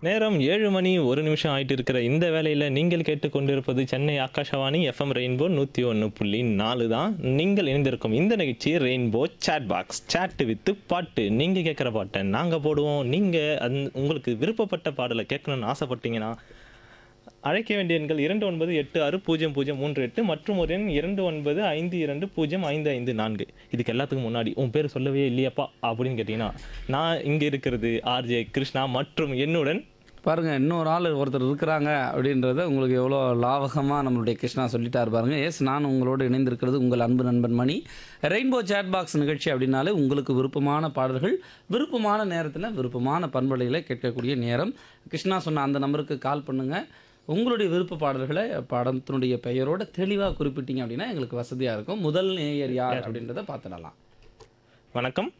நேரம் ஏழு மணி ஒரு நிமிஷம் ஆயிட்டு இருக்கிற இந்த வேளையில் நீங்கள் கேட்டுக்கொண்டிருப்பது சென்னை ஆகாஷவாணி எஃப்எம் ரெயின்போ நூற்றி ஒன்று புள்ளி நாலு தான் நீங்கள் இணைந்திருக்கும் இந்த நிகழ்ச்சி rainbow chat box chat with பாட்டு நீங்கள் கேட்குற பாட்டை நாங்கள் போடுவோம் நீங்கள் அந் உங்களுக்கு விருப்பப்பட்ட பாடலை கேட்கணும்னு ஆசைப்பட்டீங்கன்னா அழைக்க வேண்டிய எண்கள் இரண்டு ஒன்பது எட்டு ஆறு பூஜ்ஜியம் பூஜ்ஜியம் மூன்று எட்டு மற்றும் ஒரு எண் இரண்டு ஒன்பது ஐந்து இரண்டு பூஜ்ஜியம் ஐந்து ஐந்து நான்கு இதுக்கு எல்லாத்துக்கும் முன்னாடி உன் பேர் சொல்லவே இல்லையாப்பா அப்படின்னு கேட்டிங்கன்னா நான் இங்கே இருக்கிறது ஆர்ஜே கிருஷ்ணா மற்றும் என்னுடன் பாருங்க இன்னொரு ஆள் ஒருத்தர் இருக்கிறாங்க அப்படின்றத உங்களுக்கு எவ்வளோ லாவகமாக நம்மளுடைய கிருஷ்ணா சொல்லிட்டாரு பாருங்க எஸ் நான் உங்களோடு இணைந்திருக்கிறது உங்கள் அன்பு நண்பன் மணி ரெயின்போ சேட் பாக்ஸ் நிகழ்ச்சி அப்படின்னாலே உங்களுக்கு விருப்பமான பாடல்கள் விருப்பமான நேரத்தில் விருப்பமான பண்பலையில் கேட்கக்கூடிய நேரம் கிருஷ்ணா சொன்ன அந்த நம்பருக்கு கால் பண்ணுங்க உங்களுடைய விருப்ப பாடல்களை படத்தினுடைய பெயரோட தெளிவாக குறிப்பிட்டீங்க அப்படின்னா எங்களுக்கு வசதியாக இருக்கும் முதல் நேயர் யார் அப்படின்றத பார்த்துடலாம் வணக்கம்